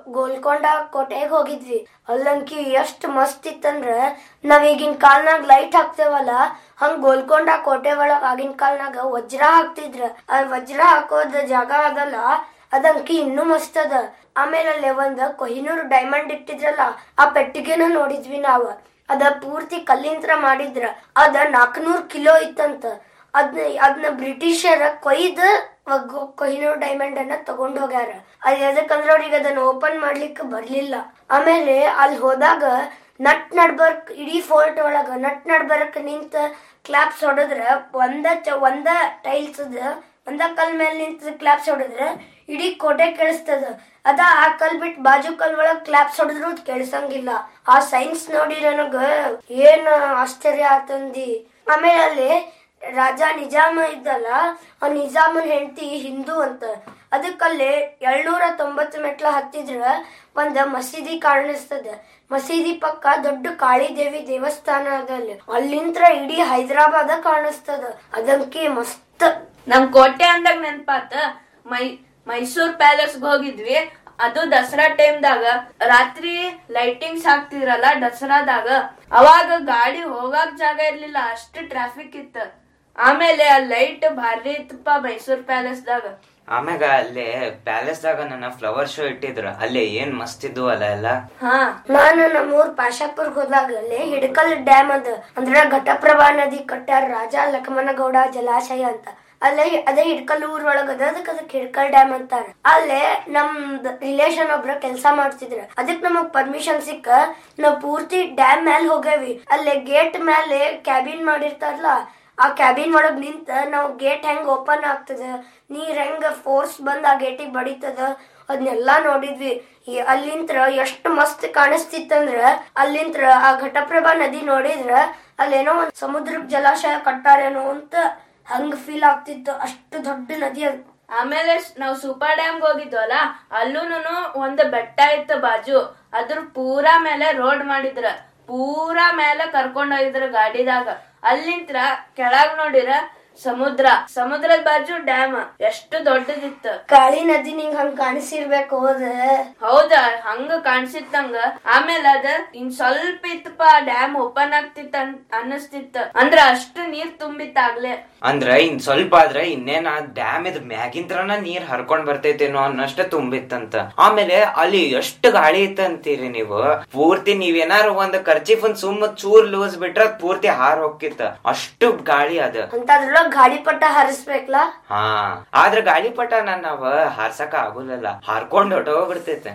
ಗೋಲ್ಕೊಂಡ ಕೋಟೆಗೆ ಹೋಗಿದ್ವಿ ಅಲ್ಲಂಕಿ ಎಷ್ಟ್ ಮಸ್ತ್ ಇತ್ತಂದ್ರ ನಾವ್ ಈಗಿನ ಕಾಲ್ನಾಗ ಲೈಟ್ ಹಾಕ್ತೇವಲ್ಲ ಹಂಗ್ ಗೋಲ್ಕೊಂಡ ಕೋಟೆ ಒಳಗ್ ಆಗಿನ ಕಾಲ್ನಾಗ ವಜ್ರ ಹಾಕ್ತಿದ್ರ ಆ ವಜ್ರ ಹಾಕೋದ್ ಜಾಗ ಅದಲ್ಲ ಅದಂಕಿ ಇನ್ನೂ ಮಸ್ತ್ ಅದ ಆಮೇಲೆ ಅಲ್ಲಿ ಒಂದ್ ಕೊಹಿನೂರ್ ಡೈಮಂಡ್ ಇಟ್ಟಿದ್ರಲ್ಲ ಆ ಪೆಟ್ಟಿಗೆನ ನೋಡಿದ್ವಿ ನಾವ್ ಅದ ಪೂರ್ತಿ ಕಲ್ಲಿಂತ್ರ ಮಾಡಿದ್ರ ಅದ ನಾಲ್ಕನೂರ್ ಕಿಲೋ ಇತ್ತಂತ ಅದ್ನ ಅದನ್ನ ಬ್ರಿಟಿಷರ ಕೊಯ್ದು ಒಗ್- ಕೊಹಿನೂರ್ ಡೈಮಂಡ್ ಅನ್ನ ತಗೊಂಡ್ ಹೋಗ್ಯಾರ ಅದ್ ಎದಕ್ಕಂದ್ರ ಅವ್ರಿಗೆ ಅದನ್ನ ಓಪನ್ ಮಾಡ್ಲಿಕ್ಕೆ ಬರ್ಲಿಲ್ಲ ಆಮೇಲೆ ಅಲ್ಲಿ ಹೋದಾಗ ನಟ್ ನಡ್ಬರ್ಕ್ ಇಡೀ ಫೋರ್ಟ್ ಒಳಗ ನಟ್ ನಡ್ಬರ್ಕ್ ನಿಂತ ಕ್ಲಾಪ್ಸ್ ಹೊಡೆದ್ರ ಒಂದ ಚ ಒಂದ ಟೈಲ್ಸ್ ಒಂದ ಕಲ್ ಮೇಲೆ ನಿಂತ ಕ್ಲಾಪ್ಸ್ ಹೊಡೆದ್ರ ಇಡೀ ಕೋಟೆ ಕೇಳಿಸ್ತದ ಅದ ಆ ಕಲ್ ಬಿಟ್ ಬಾಜು ಕಲ್ ಒಳಗ್ ಕ್ಲಾಪ್ಸ್ ಹೊಡೆದ್ರು ಕೇಳಿಸಂಗಿಲ್ಲ ಆ ಸೈನ್ಸ್ ನೋಡಿ ನನಗ ಏನ್ ಆಶ್ಚರ್ಯ ಆತಂದಿ ಆಮೇಲೆ ಅಲ್ಲಿ ರಾಜ ನಿಜಾಮ ಇದ್ದಲ್ಲ ಆ ನಿಜಾಮನ್ ಹೆಂಡತಿ ಹಿಂದೂ ಅಂತ ಅದಕ್ಕಲ್ಲಿ ಏಳ್ನೂರ ತೊಂಬತ್ತು ಮೆಟ್ಲ ಹತ್ತಿದ್ರ ಒಂದ್ ಮಸೀದಿ ಕಾಣಿಸ್ತದ ಮಸೀದಿ ಪಕ್ಕ ದೊಡ್ಡ ಕಾಳಿ ದೇವಿ ದೇವಸ್ಥಾನ ಅದ ಅಲ್ಲಿ ಅಲ್ಲಿಂತ್ರ ಇಡೀ ಹೈದರಾಬಾದ ಕಾಣಿಸ್ತದ ಅದಂಕಿ ಮಸ್ತ್ ನಮ್ ಕೋಟೆ ಅಂದಾಗ ನೆನ್ಪಾತ ಮೈ ಮೈಸೂರ್ ಪ್ಯಾಲೇಸ್ ಹೋಗಿದ್ವಿ ಅದು ದಸರಾ ಟೈಮ್ದಾಗ ರಾತ್ರಿ ಲೈಟಿಂಗ್ಸ್ ಹಾಕ್ತಿದ್ರಲ್ಲ ದಸರಾದಾಗ ಅವಾಗ ಗಾಡಿ ಹೋಗಾಕ್ ಜಾಗ ಇರ್ಲಿಲ್ಲ ಅಷ್ಟು ಟ್ರಾಫಿಕ್ ಇತ್ತ ಆಮೇಲೆ ಆ ಲೈಟ್ ಭಾರಿ ಇತ್ತಪ್ಪ ಮೈಸೂರ್ ಪ್ಯಾಲೇಸ್ದಾಗ ಆಮ್ಯಾಗ ಅಲ್ಲೇ ಪ್ಯಾಲೇಸ್ದಾಗ ನನ್ನ ಫ್ಲವರ್ ಶೋ ಇಟ್ಟಿದ್ರು ಅಲ್ಲೇ ಏನ್ ಮಸ್ತ್ ಇದ್ವು ಅಲ್ಲ ಎಲ್ಲ ಹಾ ನಾನು ನಮ್ಮೂರ್ ಪಾಶಾಪುರ್ಗ್ ಹೋದಾಗ ಅಲ್ಲಿ ಹಿಡಕಲ್ ಡ್ಯಾಮ್ ಅದ ಅಂದ್ರ ಘಟಪ್ರಭಾ ನದಿ ಕಟ್ಟಾರ ರಾಜ ಲಕ್ಷ್ಮಣಗೌಡ ಜಲಾಶಯ ಅಂತ ಅಲ್ಲೇ ಅದೇ ಹಿಡ್ಕಲ್ ಊರ್ ಒಳಗ ಅದ ಅದಕ್ಕೆ ಅದಕ್ಕೆ ಹಿಡ್ಕಲ್ ಡ್ಯಾಮ್ ಅಂತಾರ ಅಲ್ಲೇ ನಮ್ ರಿಲೇಷನ್ ಒಬ್ರ ಕೆಲ್ಸ ಮಾಡ್ತಿದ್ರ ಅದಕ್ ನಮಗ್ ಪರ್ಮಿಷನ್ ಸಿಕ್ಕ ನಾವ್ ಪೂರ್ತಿ ಡ್ಯಾಮ್ ಮ್ಯಾಲ್ ಹೋಗೇವಿ ಅಲ್ಲೇ ಗೇಟ್ ಮೇಲೆ ಕ್ಯಾಬಿನ್ ಮಾಡಿರ್ತಾರಲ್ಲ ಆ ಕ್ಯಾಬಿನ್ ಒಳಗ್ ನಿಂತ ನಾವ್ ಗೇಟ್ ಹೆಂಗ್ ಓಪನ್ ಆಗ್ತದ ನೀರ್ ಹೆಂಗ್ ಫೋರ್ಸ್ ಬಂದ್ ಆ ಗೇಟಿಗೆ ಬಡಿತದ ಅದನ್ನೆಲ್ಲಾ ನೋಡಿದ್ವಿ ಈ ಅಲ್ಲಿಂತ್ರ ಎಷ್ಟ್ ಮಸ್ತ್ ಕಾಣಿಸ್ತಿತ್ತಂದ್ರ ಅಲ್ಲಿಂತ್ರ ಆ ಘಟಪ್ರಭಾ ನದಿ ನೋಡಿದ್ರ ಅಲ್ಲೇನೋ ಒಂದ್ ಸಮುದ್ರಕ್ ಜಲಾಶಯ ಕಟ್ಟಾರೇನೋ ಅಂತ ಹಂಗ್ ಫೀಲ್ ಆಗ್ತಿತ್ತು ಅಷ್ಟು ದೊಡ್ಡ ನದಿ ಅದು ಆಮೇಲೆ ಸ್- ನಾವ್ ಸೂಪರ್ ಡ್ಯಾಮ್ ಹೋಗಿದ್ವಲ್ಲ ಅಲ್ಲೂನು ಒಂದ್ ಬೆಟ್ಟ ಇತ್ತು ಬಾಜು ಅದ್ರ ಪೂರಾ ಮೇಲೆ ರೋಡ್ ಮಾಡಿದ್ರ ಪೂರಾ ಮೇಲೆ ಕರ್ಕೊಂಡ್ ಹೋಗಿದ್ರ ಗಾಡಿದಾಗ ಅಲ್ಲಿಂತ್ರ ಕೆಳಗ್ ನೋಡಿರ ಸಮುದ್ರ ಸಮುದ್ರದ ಬಾಜು ಡ್ಯಾಮ್ ಎಷ್ಟು ದೊಡ್ಡದಿತ್ತು ಕಾಳಿ ನದಿ ನಿಂಗ್ ಹಂಗ್ ಕಾಣಿಸಿರ್ಬೇಕು ಹೋದ ಹೌದ ಹಂಗ ಕಾಣಿಸಿತ್ತಂಗ ಆಮೇಲೆ ಅದ ಇನ್ ಸ್ವಲ್ಪ ಇತ್ತಪ್ಪ ಡ್ಯಾಮ್ ಓಪನ್ ಆಗ್ತಿತ್ತ ಅನ್ನಿಸ್ತಿತ್ತ ಅಂದ್ರ ಅಷ್ಟು ನೀರ್ ತುಂಬಿತ್ತಾಗ್ಲೇ ಅಂದ್ರ ಇನ್ ಸ್ವಲ್ಪ ಆದ್ರೆ ಇನ್ನೇನ್ ಆ ಡ್ಯಾಮ್ ಇದ್ ಮ್ಯಾಗಿಂತ್ರನ ನೀರ್ ಹರ್ಕೊಂಡ್ ಬರ್ತೈತೇನೋ ಅನ್ನಷ್ಟ ತುಂಬಿತ್ತಂತ ಆಮೇಲೆ ಅಲ್ಲಿ ಎಷ್ಟು ಗಾಳಿ ಇತ್ತಂತೀರಿ ನೀವು ಪೂರ್ತಿ ನೀವೇನಾರು ಒಂದ್ ಕರ್ಚಿಫ್ ಒಂದ್ ಸುಮ್ಮ ಚೂರ್ ಲೂಸ್ ಬಿಟ್ರ ಅದ್ ಪೂರ್ತಿ ಹಾರ್ ಹೋಗಿತ್ತ ಅಷ್ಟು ಗಾಳಿ ಅದ ಅಂತದ್ರೊಳಗ್ ಗಾಳಿ ಪಟ್ಟ ಹರಿಸ್ಬೇಕಲ್ಲ ಹಾ ಆದ್ರ ಗಾಳಿಪಟ ನನ್ ನಾವ್ ಹಾರ್ಸಕ ಆಗುಲ್ಲಲ್ಲ ಹಾರ್ಕೊಂಡ್ ಹೊಟ್ಟೋಗ್ಬಿಡ್ತೈತೆ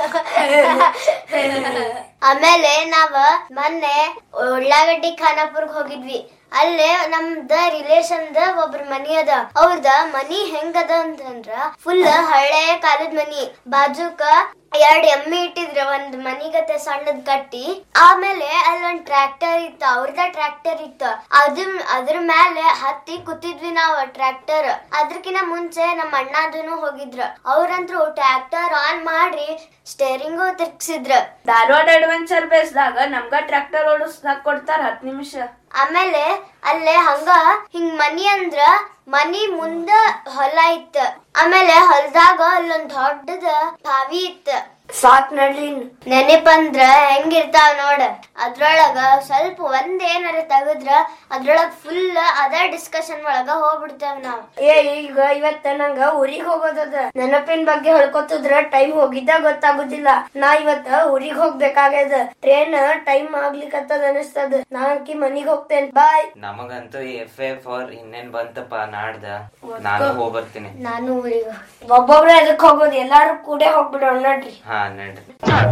ಆಮೇಲೆ ನಾವ ಮೊನ್ನೆ ಉಳ್ಳಾಗಡ್ಡಿ ಖಾನಾಪುರ್ಗ್ ಹೋಗಿದ್ವಿ ಅಲ್ಲೇ ನಮ್ದ ರಿಲೇಷನ್ ದ ಒಬ್ರ ಮನಿ ಅದ ಅವ್ರದ ಮನಿ ಹೆಂಗದ ಅಂತಂದ್ರ ಫುಲ್ ಹಳೆ ಕಾಲದ ಮನಿ ಬಾಜುಕ ಎರಡ್ ಎಮ್ಮಿ ಇಟ್ಟಿದ್ರ ಒಂದ್ ಮನಿಗತೆ ಸಣ್ಣದ್ ಕಟ್ಟಿ ಆಮೇಲೆ ಅಲ್ಲೊಂದ್ ಟ್ರ್ಯಾಕ್ಟರ್ ಇತ್ತ ಅವ್ರದ ಟ್ರ್ಯಾಕ್ಟರ್ ಇತ್ತ ಅದ್ರ ಅದ್ರ ಮೇಲೆ ಹತ್ತಿ ಕೂತಿದ್ವಿ ನಾವ್ ಟ್ರ್ಯಾಕ್ಟರ್ ಅದ್ರಕಿನ ಮುಂಚೆ ನಮ್ಮ ಅಣ್ಣದನು ಹೋಗಿದ್ರ ಅವ್ರಂತ್ರು ಟ್ರ್ಯಾಕ್ಟರ್ ಆನ್ ಮಾಡಿ ಸ್ಟೇರಿಂಗು ತಿರ್ಗ್ಸಿದ್ರ ಧಾರವಾಡ ಅಡ್ವೆಂಚರ್ ಬೇಸ್ದಾಗ ನಮ್ಗ ಟ್ರ್ಯಾಕ್ಟರ್ ಓಡಿಸ್ದಾಕ್ ಕೊಡ್ತಾರ ಹತ್ ನಿಮಿಷ ಆಮೇಲೆ ಅಲ್ಲೇ ಹಂಗ ಹಿಂಗ್ ಮನಿ ಅಂದ್ರ ಮನಿ ಮುಂದ ಹೊಲ ಇತ್ತ ಆಮೇಲೆ ಹೊಲದಾಗ ಅಲ್ಲೊಂದ್ ದೊಡ್ಡದ ಬಾವಿ ಇತ್ತ ಸಾಕ್ ನಡ್ಲಿನ್ ನೆನಪಂದ್ರ ಹೆಂಗಿರ್ತಾವ ನೋಡ ಅದ್ರೊಳಗ ಸ್ವಲ್ಪ ಒಂದ್ ಏನಾರ ತೆಗದ್ರ ಅದ್ರೊಳಗ ಫುಲ್ ಅದ ಡಿಸ್ಕಷನ್ ಒಳಗ ಹೋಗ್ಬಿಡ್ತೇವ್ ನಾವ್ ಏ ಈಗ ಇವತ್ತ ನಂಗ ಊರಿಗ್ ಹೋಗೋದದ ನೆನಪಿನ ಬಗ್ಗೆ ಹೇಳ್ಕೊತಿದ್ರ ಟೈಮ್ ಹೋಗಿದ್ದ ಗೊತ್ತಾಗುದಿಲ್ಲ ನಾ ಇವತ್ತ ಊರಿಗ್ ಹೋಗ್ಬೇಕಾಗ್ಯದ ಟ್ರೈನ್ ಟೈಮ್ ಆಗ್ಲಿಕತ್ತದ ಅನಿಸ್ತದ ನಾ ಅಂಕಿ ಮನಿಗ್ ಹೋಗ್ತೇನ್ ಬಾಯ್ ನಮಗಂತೂ ಎಫ್ ಎ ಫಾರ್ ಇನ್ನೇನ್ ಬಂತಪ್ಪ ನಾಡ್ದ ನಾನು ಹೋಗ್ಬರ್ತೀನಿ ನಾನು ಊರಿಗೆ ಒಬ್ಬೊಬ್ರ ಎದಕ್ ಹೋಗೋದು ಎಲ್ಲಾರು ಕೂಡ ಹೋಗ್ಬಿಡೋಣ ನಡ್ರಿ ಹಾ ನಡ್ರಿ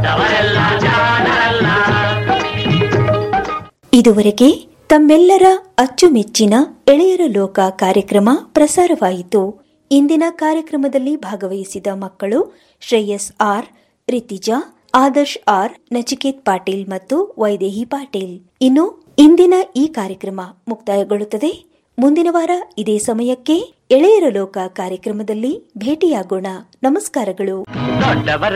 ಇದುವರೆಗೆ ತಮ್ಮೆಲ್ಲರ ಅಚ್ಚುಮೆಚ್ಚಿನ ಎಳೆಯರ ಲೋಕ ಕಾರ್ಯಕ್ರಮ ಪ್ರಸಾರವಾಯಿತು ಇಂದಿನ ಕಾರ್ಯಕ್ರಮದಲ್ಲಿ ಭಾಗವಹಿಸಿದ ಮಕ್ಕಳು ಶ್ರೇಯಸ್ ಆರ್ ರಿತಿಜಾ ಆದರ್ಶ್ ಆರ್ ನಚಿಕೇತ್ ಪಾಟೀಲ್ ಮತ್ತು ವೈದೇಹಿ ಪಾಟೀಲ್ ಇನ್ನು ಇಂದಿನ ಈ ಕಾರ್ಯಕ್ರಮ ಮುಕ್ತಾಯಗೊಳ್ಳುತ್ತದೆ ಮುಂದಿನ ವಾರ ಇದೇ ಸಮಯಕ್ಕೆ ಎಳೆಯರ ಲೋಕ ಕಾರ್ಯಕ್ರಮದಲ್ಲಿ ಭೇಟಿಯಾಗೋಣ ನಮಸ್ಕಾರಗಳು ದೊಡ್ಡವರ